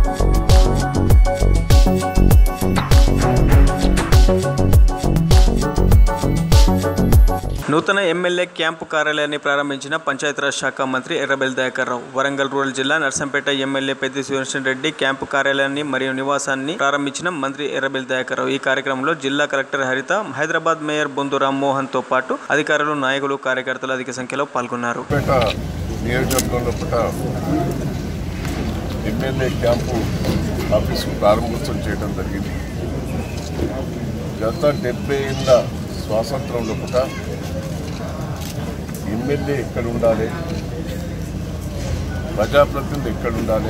నూతన MLA camp కార్యాలయాన్ని ప్రారంభించిన పంచాయతీరాజ్ శాఖ మంత్రి ఎర్రబెల్లి దయాకర్ రావు వరంగల్ రూరల్ జిల్లా నర్సంపేట ఎమ్మెల్యే పెద్ది సుదర్శన్ రెడ్డి క్యాంపు కార్యాలయాన్ని మరియు నివాసాన్ని ప్రారంభించిన మంత్రి ఎర్రబెల్లి దయాకర్ రావు ఈ కార్యక్రమంలో జిల్లా కలెక్టర్ హరిత హైదరాబాద్ మేయర్ బొందు రామ్మోహన్ తో పాటు అధికారులు నాయకులు కార్యకర్తలు అధిక సంఖ్యలో పాల్గొన్నారు పేట నియోజకవర్గంలో పూట ఎమ్మెల్యే క్యాంపు ఆఫీసు ప్రారంభోత్సవం చేయడం జరిగింది గత డెబ్బై ఏళ్ళ స్వాతంత్రంలో పూట ఎమ్మెల్యే ఎక్కడ ఉండాలి ప్రజాప్రతినిధులు ఎక్కడ ఉండాలి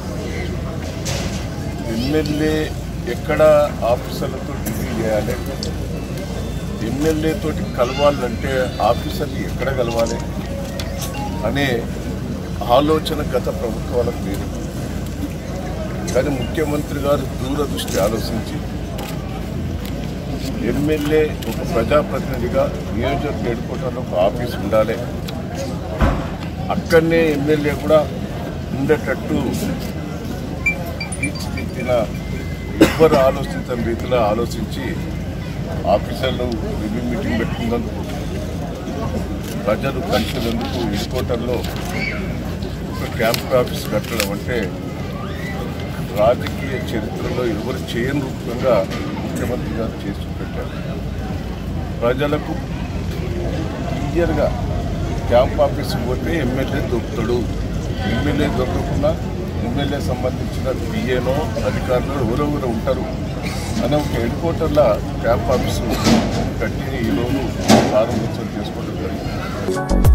ఎమ్మెల్యే ఎక్కడ ఆఫీసర్లతో డిగ్రీ చేయాలి ఎమ్మెల్యే తోటి కలవాలంటే ఆఫీసర్ని ఎక్కడ కలవాలి అనే ఆలోచన గత ప్రభుత్వాలకు లేదు కానీ ముఖ్యమంత్రి గారు దూరదృష్టి ఆలోచించి ఎమ్మెల్యే ఒక ప్రజాప్రతినిధిగా నియోజకవర్గ హెడ్కోటర్లో ఒక ఆఫీస్ ఉండాలి అక్కడనే ఎమ్మెల్యే కూడా ఉండేటట్టు తీర్చిదిద్దిన ఎవ్వరు ఆలోచించని రీతిలో ఆలోచించి ఆఫీసర్లు రివ్యూ మీటింగ్ పెట్టుకున్నందుకు ప్రజలు కలిసినందుకు హెడ్కోటర్లో ఒక క్యాంప్ ఆఫీస్ కట్టడం అంటే రాజకీయ చరిత్రలో ఎవరు చేయని రూపంగా ముఖ్యమంత్రి గారు చేసి పెట్టారు ప్రజలకు క్లియర్గా క్యాంప్ ఆఫీస్ పోతే ఎమ్మెల్యే దొరుకుతాడు ఎమ్మెల్యే దొరకకుండా ఎమ్మెల్యే సంబంధించిన పిఏనో అధికారులు ఎవరెవరు ఉంటారు అనే ఒక హెడ్ క్వార్టర్ల క్యాంప్ ఆఫీసు కట్టి ఈరోజు ప్రారంభోత్సవం చేసుకోవడం జరిగింది